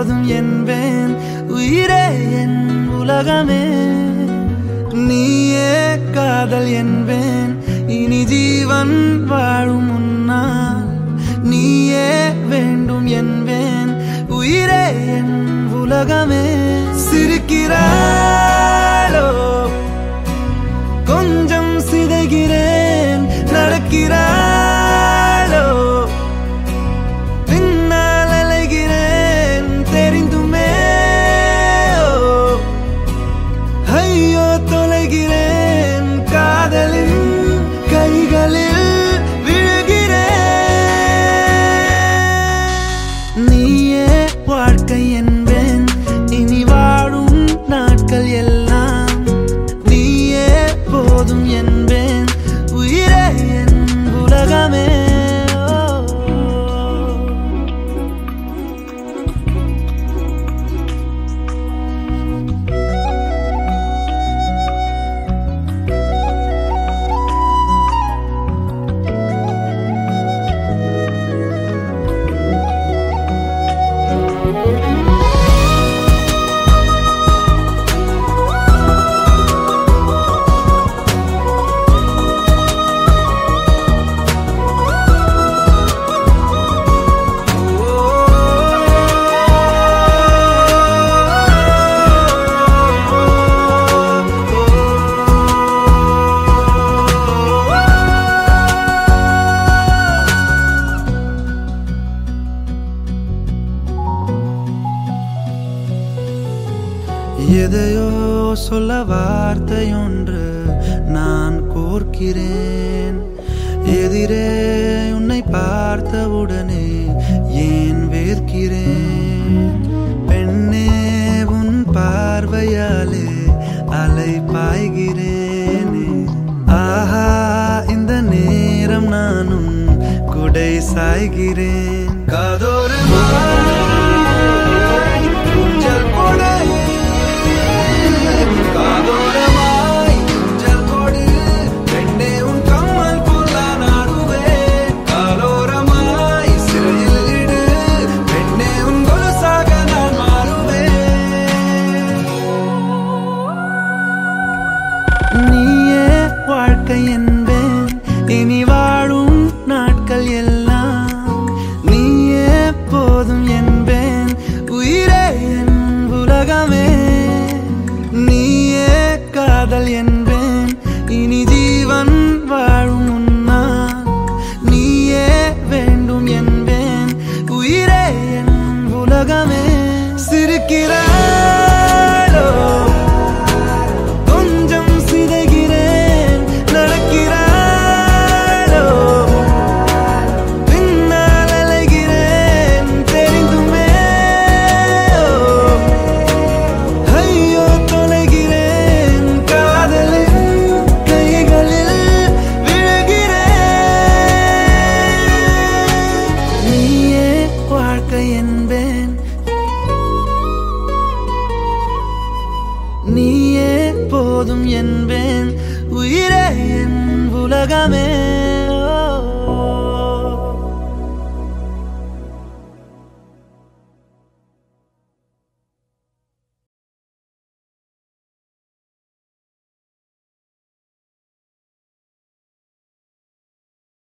போதும் என்பேன் உயிரே என் உலகமே நீயே காதல் என்பேன் இனி ஜீவன் வாழும் முன்னால் நீயே வேண்டும் என்பேன் உயிரே என் உலகமே சிரிக்கிறாளோ கொஞ்சம் சிதைகிறேன் நடக்கிறாளோ பின்னால் அலைகிறேன் தெரிந்துமே ஓ, ஐயோ தொலைகிறேன் காதலின் கைகளில் விழுகிறேன் நீயே வாழ்க்கை என்பேன் இனி வாழும் நாட்கள் எல்லாம் நீயே போதும் என்பேன் உயிரே என் உலகமே ஓ. எதையோ சொல்ல வார்த்தையொன்று நான் கோர்க்கிறேன் எதிரே உன்னை பார்த்தவுடனே ஏன் வேர்க்கிறேன் பெண்ணே உன் பார்வையாலே அலை பாய்கிறேனே ஆஹா இந்த நேரம் நானும் குடை சாய்கிறேன் காதோரமாய் ஊஞ்சல் கொடு. காதோரமாய் ஊஞ்சல் கொடு. பெண்ணே உன் கம்மல் போல நாடுவேன். காலோரமாய் சிறையில் இடு. பெண்ணே உன் கொலுசாக நான் மாறுவேன். நீயே வாழ்க்கை என்பேன் இனி வாழும் நாட்கள் எல்லாம் நீயே போதும் என்பேன் உயிரே என் உலகமே நீயே காதல் என்பேன் இனி ஜீவன் வாழும் முன்னால் நீயே வேண்டும் என்பேன் உயிரே என் உலகமே சிரிக்கிறாளோ கொஞ்சம் சிதைகிறேன் நடக்கிறாளோ பின்னால் அலைகிறேன் தெரிந்துமே ஓ, ஐயோ தொலைகிறேன் காதலின் கைகளில் விழுகிறேன் நீயே வாழ்க்கை என்பேன் நீயே போதும் என்பேன் உயிரே என் உலகமே